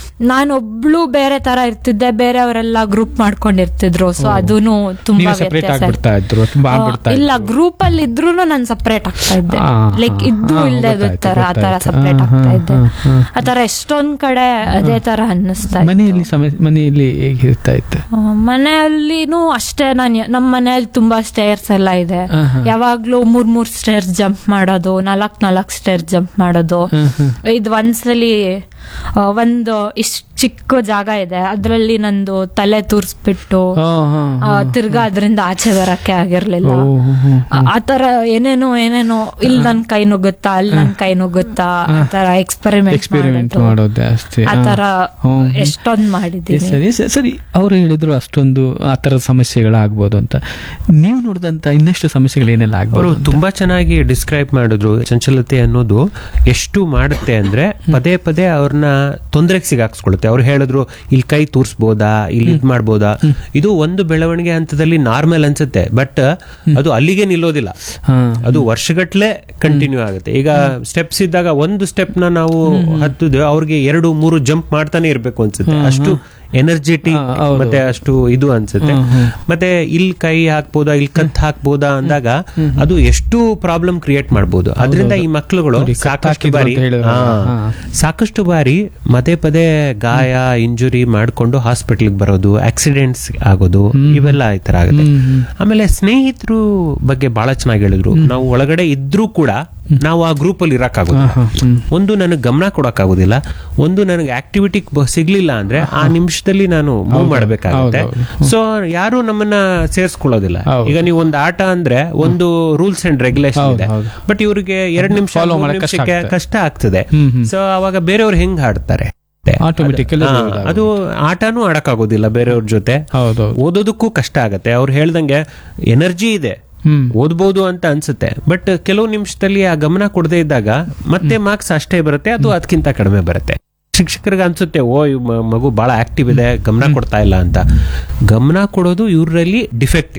ನಾನೊಬ್ಳು ಬೇರೆ ತರ ಇರ್ತಿದ್ದೆ ಬೇರೆಯವರೆಲ್ಲ ಗ್ರೂಪ್ ಮಾಡ್ಕೊಂಡಿರ್ತಿದ್ರು ಸೊ ಅದೂನು ತುಂಬಾ ನೀವು ಸಪರೇಟ್ ವ್ಯತ್ಯಾಸ ಆಗ್ಬಿಡ್ತಾ ಇದ್ರು ತುಂಬಾ ಆಗ್ಬಿಡ್ತಾ ಇಲ್ಲ ಗ್ರೂಪ್ ಅಲ್ಲಿ ಇದ್ರು ನಾನು ಸಪರೇಟ್ ಆಗ್ತಾ ಇದ್ದೆ ಆ, ಲೈಕ್ ಇದ್ದು ಹಾ, ಇಲ್ಲದೆ ಗೊತ್ತಾಯ್ತು, ತರ ಆ ತರ ಗೊತ್ತಾಯ್ತು. ಸಪರೇಟ್ ಆ, ಆಗ್ತಾ ಹಾ, ಇದ್ದೆ ಹಾ, ಹಾ. ಆ ತರ ಎಷ್ಟೊಂದ್ ಕಡೆ ಅದೇ ತರ ಅನ್ನಿಸ್ತಾ ಇತ್ತು ಮನೆಯಲ್ಲಿ ಸಮಸ್ಯೆ ಮನೆಯಲ್ಲಿ ಹೇಗಿರ್ತಾ ಇತ್ತು ಆ, ಮನೆಯಲ್ಲಿನೂ ಅಷ್ಟೇ ನಾನು ನಮ್ಮ ಮನೆಯಲ್ಲಿ ತುಂಬಾ ಸ್ಟೇರ್ಸ್ ಎಲ್ಲ ಇದೆ ಆಹಾ. ಯಾವಾಗ್ಲೂ ಮೂರ್ ಮೂರ್ ಸ್ಟೇರ್ಸ್ ಜಂಪ್ ಮಾಡೋದು ನಾಲ್ಕ್ ನಾಲ್ಕ್ ಸ್ಟೇರ್ ಜಂಪ್ ಮಾಡೋದು ಇದು ಒಂದ್ಸಲಿ ಆ, ಒಂದು ಇಷ್ಟ ಚಿಕ್ಕ ಜಾಗ ಇದೆ ಅದ್ರಲ್ಲಿ ನಂದು ತಲೆ ತೂರ್ಸ್ಬಿಟ್ಟು ಹಾ, ಹಾ, ಆ, ತಿರ್ಗಾ ಅದರಿಂದ ಆಚೆ ಬರಕ್ಕೆ ಆಗಿರ್ಲಿಲ್ಲ ಓ, ಹೋ, ಹೋ. ಆ- ಆತರ ಏನೇನೋ ಏನೇನೋ ಇಲ್ಲಿ ನನ್ ಕೈ ನುಗ್ಗುತ್ತಾ ಅಲ್ಲಿ ನನ್ ಕೈ ನುಗ್ಗುತ್ತಾ ಆತರ ಎಕ್ಸ್ಪೆರಿಮೆಂಟ್ ಎಕ್ಸ್ಪೆರಿಮೆಂಟ್ ಮಾಡೋದು ಜಾಸ್ತಿ ಆತರ ಹ್ಮ್. ಎಷ್ಟೊಂದ್ ಮಾಡಿದೀನಿ ಸರಿ ಸರಿ, ಸರಿ ಅವ್ರು ಹೇಳಿದ್ರು ಅಷ್ಟೊಂದು ಆ ತರದ ಸಮಸ್ಯೆಗಳಾಗ್ಬೋದು ಅಂತ ನೀವು ನೋಡಿದಂತ ಇನ್ನಷ್ಟು ಸಮಸ್ಯೆಗಳು ಏನೆಲ್ಲ ಅವರು ಆಗ್ಬೋದು ಅಂತ? ತುಂಬಾ ಚೆನ್ನಾಗಿ ಡಿಸ್ಕ್ರೈಬ್ ಮಾಡಿದ್ರು ಚಂಚಲತೆ ಅನ್ನೋದು ಎಷ್ಟು ಮಾಡುತ್ತೆ ಅಂದ್ರೆ ಪದೇ ಪದೇ ಅವ್ರನ್ನ ತೊಂದರೆಗೆ ಸಿಗಾಕ್ಸ್ಕೊಳುತ್ತೆ ಅವ್ರು ಹೇಳಿದ್ರು ಇಲ್ಲಿ ಕೈ ತೂರ್ಸ್ಬೋದಾ ಇಲ್ಲಿ ಇದ್ ಮಾಡ್ಬೋದಾ ಇದು ಒಂದು ಬೆಳವಣಿಗೆ ಹಂತದಲ್ಲಿ ನಾರ್ಮಲ್ ಅನ್ಸುತ್ತೆ ಬಟ್ ಅದು ಅಲ್ಲಿಗೆ ನಿಲ್ಲೋದಿಲ್ಲ ಹಾ ಅದು ವರ್ಷಗಟ್ಲೆ ಕಂಟಿನ್ಯೂ ಆಗುತ್ತೆ ಈಗ ಸ್ಟೆಪ್ಸ್ ಇದ್ದಾಗ ಒಂದು ಸ್ಟೆಪ್ ನ ನಾವು ಹತ್ತಿದ್ರೆ ಅವ್ರಿಗೆ ಎರಡು ಮೂರು ಜಂಪ್ ಮಾಡ್ತಾನೆ ಇರ್ಬೇಕು ಅನ್ಸುತ್ತೆ ಅಷ್ಟು ಎನರ್ಜೆಟಿಕ್ ಹಾ, ಹೌದು. ಮತ್ತೆ ಅಷ್ಟು ಇದು ಅನ್ಸುತ್ತೆ ಮತ್ತೆ ಇಲ್ಲಿ ಕೈ ಹಾಕ್ಬೋದಾ ಇಲ್ಲಿ ಕತ್ ಹಾಕ್ಬೋದಾ ಅಂದಾಗ ಅದು ಎಷ್ಟು ಪ್ರಾಬ್ಲಮ್ ಕ್ರಿಯೇಟ್ ಮಾಡ್ಬೋದು ಅದರಿಂದ ಈ ಮಕ್ಕಳುಗಳು ನೋಡಿ, ಕತ್ ಸಾಕಷ್ಟು ಹಾಕಿದ್ರು ಬಾರಿ ಅಂತ ಹೇಳಿದ್ರು. ಹಾ, ಹಾ. ಸಾಕಷ್ಟು ಬಾರಿ ಪದೇ ಪದೇ ಗಾಯ ಇಂಜುರಿ ಮಾಡ್ಕೊಂಡು ಹಾಸ್ಪಿಟಲ್ ಬರೋದು ಆಕ್ಸಿಡೆಂಟ್ಸ್ ಆಗೋದು ಇವೆಲ್ಲ ಈ ತರ ಆಗುತ್ತೆ ಆಮೇಲೆ ಸ್ನೇಹಿತರು ಬಗ್ಗೆ ಬಹಳ ಚೆನ್ನಾಗಿ ಹೇಳಿದ್ರು ನಾವು ಒಳಗಡೆ ಇದ್ರೂ ಕೂಡ ನಾವು ಆ ಗ್ರೂಪ್ ಅಲ್ಲಿ ಇರಕ್ಕಾಗೋದಿಲ್ಲ ಒಂದು ನನಗೆ ಗಮನ ಕೊಡಕ್ಕಾಗೋದಿಲ್ಲ ಒಂದು ನನಗೆ ಆಕ್ಟಿವಿಟಿ ಸಿಗ್ಲಿಲ್ಲ ಅಂದ್ರೆ ಆ ನಿಮಿಷದಲ್ಲಿ ನಾನು ಮೂವ್ ಮಾಡಬೇಕಾಗುತ್ತೆ ಸೊ ಯಾರು ನಮ್ಮನ್ನ ಸೇರಿಸ್ಕೊಳ್ಳೋದಿಲ್ಲ ಹೌದು. ಈಗ ನೀವು ಒಂದು ಆಟ ಅಂದ್ರೆ ಒಂದು ರೂಲ್ಸ್ ಅಂಡ್ ರೆಗ್ಯುಲೇಷನ್ ಹೌದು, ಇದೆ ಹೌದು. ಬಟ್ ಇವ್ರಿಗೆ ಎರಡ್ ನಿಮಿಷ Follow ಮೂರ್ ಮಾಡಕ್ ಕಷ್ಟ ನಿಮಿಷಕ್ಕೆ ಆಗ್ತದೆ. ಕಷ್ಟ ಆಗ್ತದೆ ಹ್ಮ್, ಹ್ಮ್. ಸೊ ಅವಾಗ ಬೇರೆಯವ್ರು ಹೆಂಗ್ ಆಡ್ತಾರೆ Automatically ಹಾ, ಅದು ಅದು ಆಟನೂ ಆಡಕ್ಕಾಗೋದಿಲ್ಲ ಬೇರೆಯವ್ರ ಜೊತೆ ಹೌದೌದು ಓದೋದಕ್ಕೂ ಕಷ್ಟ ಆಗತ್ತೆ ಅವ್ರು ಹೇಳ್ದಂಗೆ ಎನರ್ಜಿ ಇದೆ ಹ್ಮ್ ಓದ್ಬೋದು ಅಂತ ಅನ್ಸುತ್ತೆ ಬಟ್ ಕೆಲವು ನಿಮಿಷದಲ್ಲಿ ಆ ಗಮನ ಕೊಡದೇ ಇದ್ದಾಗ ಮತ್ತೆ ಮಾರ್ಕ್ಸ್ ಅಷ್ಟೇ ಬರುತ್ತೆ ಅದು ಅದಕ್ಕಿಂತ ಕಡಿಮೆ ಬರುತ್ತೆ ಶಿಕ್ಷಕರಿಗೆ ಅನ್ಸುತ್ತೆ ಓ ಇವ್ ಮ- ಮಗು ಬಹಳ ಆಕ್ಟಿವ್ ಇದೆ ಗಮನ ಕೊಡ್ತಾ ಇಲ್ಲ ಅಂತ ಗಮನ ಕೊಡೋದು ಇವರಲ್ಲಿ ಡಿಫೆಕ್ಟಿವ್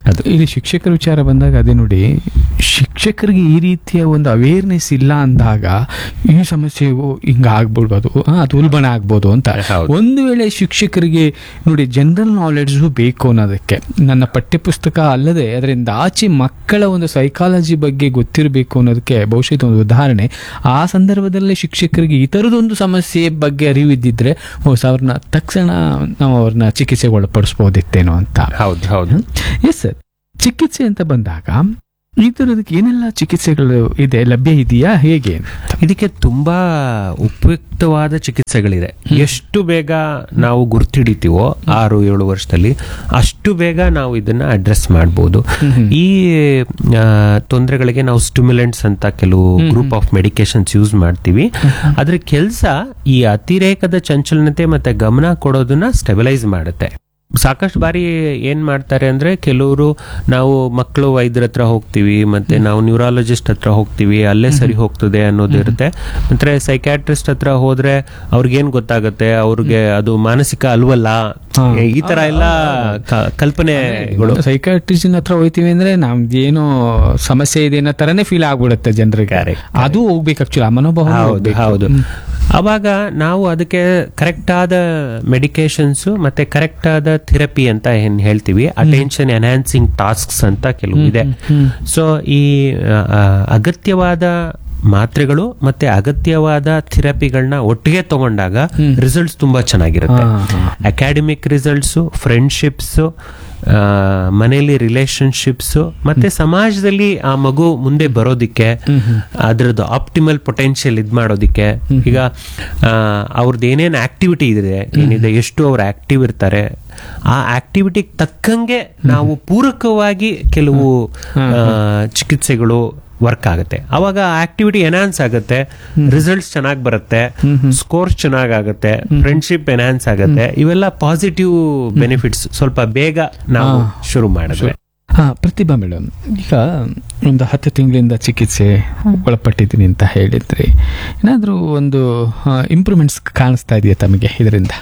ಅದು ಇಲ್ಲಿ ಶಿಕ್ಷಕರ ವಿಚಾರ ಬಂದಾಗ ಅದೇ ನೋಡಿ ಶಿಕ್ಷಕರಿಗೆ ಈ ರೀತಿಯ ಒಂದು ಅವೇರ್ನೆಸ್ ಇಲ್ಲ ಅಂದಾಗ ಈ ಸಮಸ್ಯೆಗೂ ಹಿಂಗ ಆಗ್ಬಿಡ್ಬೋದು ಆ, ಅದು ಉಲ್ಬಣ ಆಗ್ಬೋದು ಅಂತ ಹೌದು. ಒಂದು ವೇಳೆ ಶಿಕ್ಷಕರಿಗೆ ನೋಡಿ ಜನರಲ್ ನಾಲೆಡ್ಜ್ ಬೇಕು ಅನ್ನೋದಕ್ಕೆ ನನ್ನ ಪಠ್ಯಪುಸ್ತಕ ಅಲ್ಲದೆ ಅದರಿಂದ ಆಚೆ ಮಕ್ಕಳ ಒಂದು ಸೈಕಾಲಜಿ ಬಗ್ಗೆ ಗೊತ್ತಿರಬೇಕು ಅನ್ನೋದಕ್ಕೆ ಬಹುಶಃ ಇದೊಂದು ಉದಾಹರಣೆ ಆ ಸಂದರ್ಭದಲ್ಲಿ ಶಿಕ್ಷಕರಿಗೆ ಈ ಥರದೊಂದು ಸಮಸ್ಯೆ ಬಗ್ಗೆ ಅರಿವಿದ್ದಿದ್ರೆ ಬಹುಶಃ ಅವ್ರನ್ನ ತಕ್ಷಣ ನಾವು ಅವ್ರನ್ನ ಚಿಕಿತ್ಸೆಗೆ ಒಳಪಡಿಸ್ಬೋದಿತ್ತೇನೋ ಅಂತ ಹೌದು ಹೌದು ಎಸ್ ಸರ್ ಚಿಕಿತ್ಸೆ ಅಂತ ಬಂದಾಗ ಈ ಥರದಕ್ಕೆ ಏನೆಲ್ಲ ಚಿಕಿತ್ಸೆಗಳು ಇದೆ ಲಭ್ಯ ಇದೆಯಾ ಹೇಗೆ ಇದಕ್ಕೆ ತುಂಬಾ ಉಪಯುಕ್ತವಾದ ಚಿಕಿತ್ಸೆಗಳಿದೆ ಎಷ್ಟು ಬೇಗ ನಾವು ಗುರ್ತಿಡಿತೀವೋ ಆರು ಏಳು ವರ್ಷದಲ್ಲಿ ಅಷ್ಟು ಬೇಗ ನಾವು ಇದನ್ನ ಅಡ್ರೆಸ್ ಮಾಡ್ಬೋದು ಈ ಆ, ತೊಂದರೆಗಳಿಗೆ ನಾವು ಸ್ಟಿಮ್ಯುಲೆಂಟ್ಸ್ ಅಂತ ಕೆಲವು ಗ್ರೂಪ್ ಆಫ್ ಮೆಡಿಕೇಶನ್ಸ್ ಯೂಸ್ ಮಾಡ್ತೀವಿ ಅದ್ರ ಕೆಲಸ ಈ ಅತಿರೇಕದ ಚಂಚಲನತೆ ಮತ್ತೆ ಗಮನ ಕೊಡೋದನ್ನ ಸ್ಟೆಬಿಲೈಸ್ ಮಾಡುತ್ತೆ ಸಾಕಷ್ಟು ಬಾರಿ ಏನ್ ಮಾಡ್ತಾರೆ ಅಂದ್ರೆ ಕೆಲವರು ನಾವು ಮಕ್ಕಳು ವೈದ್ಯರ ಹತ್ರ ಹೋಗ್ತೀವಿ ಮತ್ತೆ ನಾವು ನ್ಯೂರಾಲಜಿಸ್ಟ್ ಹತ್ರ ಹೋಗ್ತೀವಿ ಅಲ್ಲೇ ಸರಿ ಹೋಗ್ತದೆ ಅನ್ನೋದು ಇರುತ್ತೆ ಮತ್ತೆ ಸೈಕ್ಯಾಟ್ರಿಸ್ಟ್ ಹತ್ರ ಹೋದ್ರೆ ಅವ್ರಿಗೇನ್ ಗೊತ್ತಾಗುತ್ತೆ ಅವ್ರಿಗೆ ಅದು ಮಾನಸಿಕ ಅಲ್ವಲ್ಲ ಹಾ. ಈ ತರ ಎಲ್ಲ ಕ- ಕಲ್ಪನೆಗಳು ಸೈಕಾಟ್ರಿಸ್ಟ್ ಹತ್ರ ಹೋಯ್ತೀವಿ ಅಂದ್ರೆ ನಮ್ದು ಏನೋ ಸಮಸ್ಯೆ ಇದೆ ಅನ್ನೋ ತರನೇ ಫೀಲ್ ಆಗ್ಬಿಡುತ್ತೆ ಜನರಿಗೆ Correct, ಅದು ಹೋಗ್ಬೇಕು ಆಕ್ಚುಲಿ ಆ ಮನೋಭಾವ ಹೌದು ಹೋಗ್ಬೇಕು. ಹೌದು ಅವಾಗ ನಾವು ಅದಕ್ಕೆ ಕರೆಕ್ಟ್ ಆದ ಮೆಡಿಕೇಶನ್ಸ್ ಮತ್ತೆ ಕರೆಕ್ಟ್ ಆದ ಥೆರಪಿ ಅಂತ ಏನ್ ಹೇಳ್ತೀವಿ ಅಟೆನ್ಷನ್ ಎನ್ಹಾನ್ಸಿಂಗ್ ಟಾಸ್ಕ್ಸ್ ಅಂತ ಕೆಲವು ಇದೆ ಸೊ ಈ ಆ, ಆ, ಅಗತ್ಯವಾದ ಮಾತ್ರೆಗಳು ಮತ್ತೆ ಅಗತ್ಯವಾದ ಥೆರಪಿಗಳನ್ನ ಒಟ್ಟಿಗೆ ತಗೊಂಡಾಗ ರಿಸಲ್ಟ್ಸ್ ತುಂಬಾ ಚೆನ್ನಾಗಿರುತ್ತೆ ಹಾ, ಹಾ. ಅಕಾಡೆಮಿಕ್ ರಿಸಲ್ಟ್ಸು ಫ್ರೆಂಡ್ಶಿಪ್ಸು ಮನೆಯಲ್ಲಿ ರಿಲೇಶನ್ಶಿಪ್ಸು ಮತ್ತೆ ಸಮಾಜದಲ್ಲಿ ಆ ಮಗು ಮುಂದೆ ಬರೋದಿಕ್ಕೆ ಅದರದ್ದು ಆಪ್ಟಿಮಲ್ ಪೊಟೆನ್ಷಿಯಲ್ ಇದ್ ಮಾಡೋದಿಕ್ಕೆ ಈಗ ಅವ್ರದ್ದು ಏನೇನು ಆಕ್ಟಿವಿಟಿ ಇದೆ ಏನಿದೆ ಎಷ್ಟು ಅವ್ರು ಆಕ್ಟಿವ್ ಇರ್ತಾರೆ ಆ ಆಕ್ಟಿವಿಟಿಗೆ ತಕ್ಕಂಗೆ ನಾವು ಪೂರಕವಾಗಿ ಕೆಲವು ಆ, ಚಿಕಿತ್ಸೆಗಳು ವರ್ಕ್ ಆಗುತ್ತೆ ಅವಾಗ ಆಕ್ಟಿವಿಟಿ ಎನ್ಹಾನ್ಸ್ ಆಗುತ್ತೆ ರಿಸಲ್ಟ್ಸ್ ಚೆನ್ನಾಗಿ ಬರುತ್ತೆ ಸ್ಕೋರ್ಸ್ ಚೆನ್ನಾಗಾಗುತ್ತೆ ಫ್ರೆಂಡ್ಶಿಪ್ ಎನ್ಹಾನ್ಸ್ ಆಗುತ್ತೆ ಇವೆಲ್ಲ ಪಾಸಿಟಿವ್ ಬೆನಿಫಿಟ್ಸ್ ಸ್ವಲ್ಪ ಬೇಗ ನಾವು ಶುರು ಮಾಡಿದ್ವಿ ಹಾ ಪ್ರತಿಭಾ ಮೇಡಮ್ ಈಗ ಒಂದು ಹತ್ತು ತಿಂಗಳಿಂದ ಚಿಕಿತ್ಸೆ ಒಳಪಟ್ಟಿದ್ದೀನಿ ಅಂತ ಹೇಳಿದ್ರಿ ಏನಾದರೂ ಒಂದು ಇಂಪ್ರೂವ್ಮೆಂಟ್ಸ್ ಕಾಣಿಸ್ತಾ ಇದೆಯಾ ತಮಗೆ ಇದರಿಂದ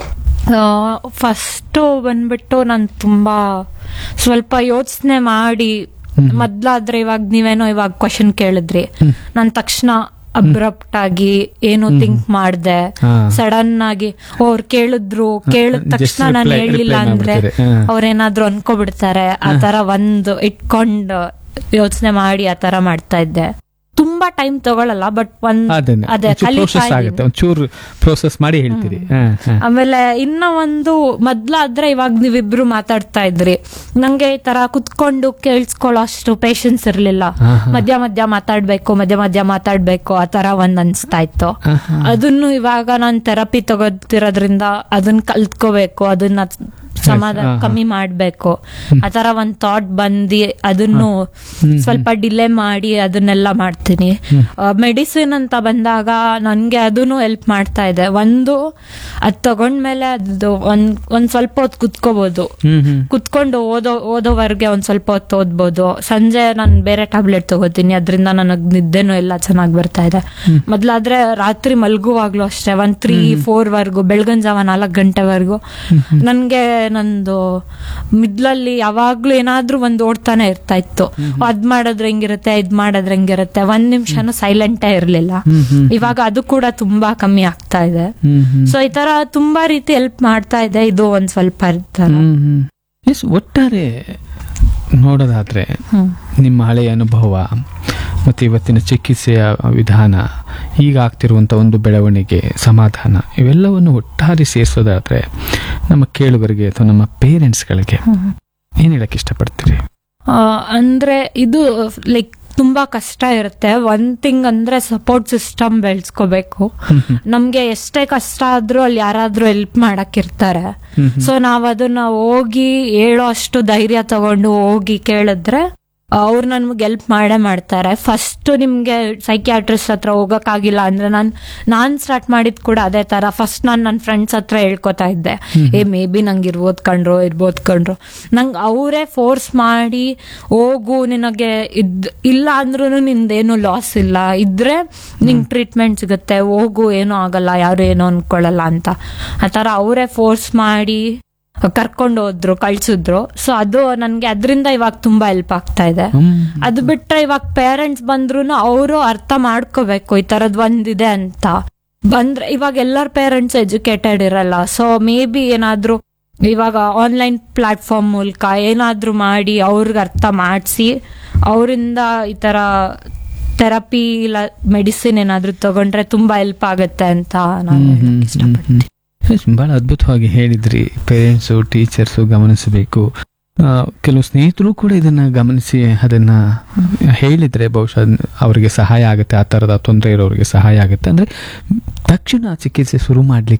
ಫಸ್ಟು ಬಂದ್ಬಿಟ್ಟು ನಾನು ತುಂಬಾ ಸ್ವಲ್ಪ ಯೋಚನೆ ಮಾಡಿ ಮೊದ್ಲಾದ್ರೆ ಇವಾಗ ನೀವೇನೋ ಇವಾಗ ಕ್ವಶನ್ ಕೇಳಿದ್ರಿ ನಾನು ತಕ್ಷಣ ಅಬ್ರಪ್ಟ್ ಆಗಿ ಏನು ಥಿಂಕ್ ಮಾಡ್ದೆ ಹಾ. ಸಡನ್ ಆಗಿ ಅವ್ರು ಕೇಳಿದ್ರು ಕೇಳಿದ Just ತಕ್ಷಣ ನಾನು reply- ಹೇಳಿಲ್ಲ reply ಅಂದ್ರೆ ಮಾಡ್ಬಿಡ್ತೀರಿ. ಹಾ. ಅವ್ರೇನಾದ್ರೂ ಅನ್ಕೋಬಿಡ್ತಾರೆ ಆ ತರ ಒಂದು ಇಟ್ಕೊಂಡು ಯೋಚನೆ ಮಾಡಿ ಆ ತರ ಮಾಡ್ತಾ ಇದ್ದೆ ತುಂಬಾ ಟೈಮ್ ತಗೊಳಲ್ಲ ಬಟ್ ಒಂದ್ ಅದೇನೆ ಅದೇ ಪ್ರೋಸೆಸ್ ಕಲಿತಾ ಆಗುತ್ತೆ ಇದೀನಿ. ಒಂಚೂರು ಪ್ರೋಸೆಸ್ ಮಾಡಿ ಹೇಳ್ತೀರಿ ಹಾ, ಹಾ. ಆಮೇಲೆ ಇನ್ನ ಒಂದು ಮೊದ್ಲಾದ್ರೆ ಇವಾಗ ನೀವಿಬ್ರು ಮಾತಾಡ್ತಾ ಇದ್ರಿ ನಂಗೆ ಈ ತರ ಕುತ್ಕೊಂಡು ಕೇಳಿಸ್ಕೊಳ್ಳೋ ಅಷ್ಟು ಪೇಶನ್ಸ್ ಇರ್ಲಿಲ್ಲ ಹಾ, ಮಧ್ಯ ಮಧ್ಯ ಮಾತಾಡ್ಬೇಕು ಮಧ್ಯ ಮಧ್ಯ ಮಾತಾಡ್ಬೇಕು ಆ ತರ ಒಂದ್ ಅನ್ಸ್ತಾ ಇತ್ತು ಹಾ, ಹಾ. ಅದನ್ನು ಇವಾಗ ನಾನ್ ಥೆರಪಿ ತಗೋತಿರೋದ್ರಿಂದ ಅದನ್ನ ಕಲ್ತ್ಕೋಬೇಕು ಅದನ್ನ ಸಮಾಧಾನ ಹಾ, ಹಾ. ಕಮ್ಮಿ ಮಾಡ್ಬೇಕು ಆ ತರ ಒಂದ್ ಥಾಟ್ ಬಂದಿ ಅದನ್ನು ಸ್ವಲ್ಪ ಡಿಲೇ ಮಾಡಿ ಅದನ್ನೆಲ್ಲ ಮಾಡ್ತೀನಿ ಮೆಡಿಸಿನ್ ಅಂತ ಬಂದಾಗ ನನ್ಗೆ ಅದನ್ನು ಹೆಲ್ಪ್ ಮಾಡ್ತಾ ಇದೆ ಒಂದು ಅದ್ ತಗೊಂಡ್ಮೇಲೆ ಅದು ಒಂದ್ ಒಂದ್ ಸ್ವಲ್ಪ ಹೊತ್ತು ಕುತ್ಕೋಬಹುದು ಹ್ಮ್ ಹ್ಮ್ ಕುತ್ಕೊಂಡು ಓದೋ ಓದೋವರೆಗೆ ಒಂದ್ ಸ್ವಲ್ಪ ಹೊತ್ತು ಓದ್ಬೋದು ಸಂಜೆ ನಾನು ಬೇರೆ ಟ್ಯಾಬ್ಲೆಟ್ ತಗೋತೀನಿ ಅದರಿಂದ ನನಗ್ ನಿದ್ದೆನೂ ಎಲ್ಲ ಚೆನ್ನಾಗಿ ಬರ್ತಾ ಇದೆ ಮೊದ್ಲಾದ್ರೆ ರಾತ್ರಿ ಮಲ್ಗುವಾಗ್ಲೂ ಅಷ್ಟೇ ಒಂದ್ ತ್ರೀ ಫೋರ್ ವರ್ಗು ಬೆಳಗಿನ ಜಾವ ನಾಲ್ಕು ಗಂಟೆವರೆಗೂ ನನ್ಗೆ ನಂದು ಮಿದ್ಲಲ್ಲಿ ಯಾವಾಗ್ಲೂ ಏನಾದ್ರೂ ಒಂದ್ ಓಡ್ತಾನೆ ಇರ್ತಾ ಇತ್ತು ಅದ್ ಮಾಡಿದ್ರೆ ಹೆಂಗಿರುತ್ತೆ ಇದ್ ಮಾಡಿದ್ರೆ ಹೆಂಗಿರುತ್ತೆ ಒಂದ್ ನಿಮಿಷನೂ ಸೈಲೆಂಟೇ ಇರ್ಲಿಲ್ಲ ಇವಾಗ ಅದು ಕೂಡ ತುಂಬಾ ಕಮ್ಮಿ ಆಗ್ತಾ ಇದೆ ಹ್ಮ್ ಹ್ಮ್ ಸೊ ಈ ತರ ತುಂಬಾ ರೀತಿ ಹೆಲ್ಪ್ ಮಾಡ್ತಾ ಇದೆ ಇದು ಒಂದ್ ಸ್ವಲ್ಪ ಇರ್ತಾರ ಹ್ಮ್ ಹ್ಮ್ ಎಸ್ ಒಟ್ಟಾರೆ ನೋಡೋದಾದ್ರೆ ಹ್ಮ್ ನಿಮ್ಮ ಹಳೆಯ ಅನುಭವ ಮತ್ತು ಇವತ್ತಿನ ಚಿಕಿತ್ಸೆಯ ವಿಧಾನ ಈಗ ಆಗ್ತಿರುವಂಥ ಒಂದು ಬೆಳವಣಿಗೆ ಸಮಾಧಾನ ಇವೆಲ್ಲವನ್ನು ಒಟ್ಟಾರೆ ಸೇರಿಸೋದಾದ್ರೆ ನಮ್ಮ ಕೇಳುಗರಿಗೆ ಅಥವಾ ನಮ್ಮ ಪೇರೆಂಟ್ಸ್ಗಳಿಗೆ ಏನು ಹೇಳಕ್ಕೆ ಇಷ್ಟಪಡ್ತೀರಿ ಆ, ಅಂದ್ರೆ ಇದು ಲೈಕ್ ತುಂಬಾ ಕಷ್ಟ ಇರುತ್ತೆ ಒಂದ್ ಥಿಂಗ್ ಅಂದ್ರೆ ಸಪೋರ್ಟ್ ಸಿಸ್ಟಮ್ ಬೆಳೆಸ್ಕೋಬೇಕು ನಮ್ಗೆ ಎಷ್ಟೇ ಕಷ್ಟ ಆದ್ರೂ ಅಲ್ಲಿ ಯಾರಾದ್ರೂ ಹೆಲ್ಪ್ ಮಾಡಕ್ ಇರ್ತಾರೆ ಸೊ ನಾವ್ ಅದನ್ನ ಹೋಗಿ ಹೇಳೋ ಅಷ್ಟು ಧೈರ್ಯ ತಗೊಂಡು ಹೋಗಿ ಕೇಳಿದ್ರೆ ಅವ್ರು ನನ್ಗೆ ಹೆಲ್ಪ್ ಮಾಡೇ ಮಾಡ್ತಾರೆ ಫಸ್ಟ್ ನಿಮ್ಗೆ ಸೈಕ್ಯಾಟ್ರಿಸ್ಟ್ ಹತ್ರ ಹೋಗಕ್ಕಾಗಿಲ್ಲ ಅಂದ್ರೆ ನಾನ್ ನಾನ್ ಸ್ಟಾರ್ಟ್ ಮಾಡಿದ್ ಕೂಡ ಅದೇ ತರ ಫಸ್ಟ್ ನಾನ್ ನನ್ನ ಫ್ರೆಂಡ್ಸ್ ಹತ್ರ ಹೇಳ್ಕೊತಾ ಇದ್ದೆ ಏ ಮೇ ಬಿ ನಂಗೆ ಇರ್ಬೋದ್ ಕಣ್ರು ಇರ್ಬೋದ್ ಕಣ್ರು ನಂಗೆ ಅವರೇ ಫೋರ್ಸ್ ಮಾಡಿ ಹೋಗು ನಿನಗೆ ಇದ್ ಇಲ್ಲ ಅಂದ್ರೂ ನಿಂದೇನು ಲಾಸ್ ಇಲ್ಲ ಇದ್ರೆ ನಿಂಗೆ ಟ್ರೀಟ್ಮೆಂಟ್ ಸಿಗುತ್ತೆ ಹೋಗು ಏನೂ ಆಗಲ್ಲ ಯಾರು ಏನೋ ಅನ್ಕೊಳ್ಳಲ್ಲ ಅಂತ ಆ ಥರ ಅವರೇ ಫೋರ್ಸ್ ಮಾಡಿ ಕರ್ಕೊಂಡು ಹೋದ್ರು ಕಳ್ಸಿದ್ರು ಸೊ ಅದು ನನ್ಗೆ ಅದರಿಂದ ಇವಾಗ ತುಂಬಾ ಹೆಲ್ಪ್ ಆಗ್ತಾ ಇದೆ ಹ್ಮ್. ಅದು ಬಿಟ್ರೆ ಇವಾಗ ಪೇರೆಂಟ್ಸ್ ಬಂದ್ರು ಅವರು ಅರ್ಥ ಮಾಡ್ಕೋಬೇಕು ಈ ತರದ್ ಒಂದಿದೆ ಅಂತ ಬಂದ್ರೆ ಇವಾಗ ಎಲ್ಲರ ಪೇರೆಂಟ್ಸ್ ಎಜುಕೇಟೆಡ್ ಇರಲ್ಲ ಸೊ ಮೇ ಬಿ ಏನಾದ್ರೂ ಇವಾಗ ಆನ್ಲೈನ್ ಪ್ಲಾಟ್ಫಾರ್ಮ್ ಮೂಲಕ ಏನಾದ್ರೂ ಮಾಡಿ ಅವ್ರಿಗೆ ಅರ್ಥ ಮಾಡಿಸಿ ಅವರಿಂದ ಈ ತರ ಥೆರಪಿ ಇಲ್ಲ ಮೆಡಿಸಿನ್ ಏನಾದ್ರೂ ತಗೊಂಡ್ರೆ ತುಂಬಾ ಹೆಲ್ಪ್ ಆಗುತ್ತೆ ಅಂತ ನಾನು ಹ್ಮ್, ಹೇಳಕ್ ಹ್ಮ್, ಇಷ್ಟಪಡ್ತೀನಿ ಎಸ್, ಬಹಳ ಅದ್ಭುತವಾಗಿ ಹೇಳಿದ್ರಿ ಪೇರೆಂಟ್ಸು ಟೀಚರ್ಸು ಗಮನಿಸಬೇಕು ಆ, ಕೆಲವು ಸ್ನೇಹಿತರು ಕೂಡ ಇದನ್ನ ಗಮನಿಸಿ ಅದನ್ನ ಹೇಳಿದ್ರೆ ಬಹುಶಃ ಅದ್ನ- ಅವರಿಗೆ ಸಹಾಯ ಆಗುತ್ತೆ ಆ ಥರದ ತೊಂದರೆ ಇರೋರಿಗೆ ಸಹಾಯ ಆಗುತ್ತೆ ಅಂದ್ರೆ ತಕ್ಷಣ ಚಿಕಿತ್ಸೆ ಶುರು ಮಾಡ್ಲಿಕ್ಕೆ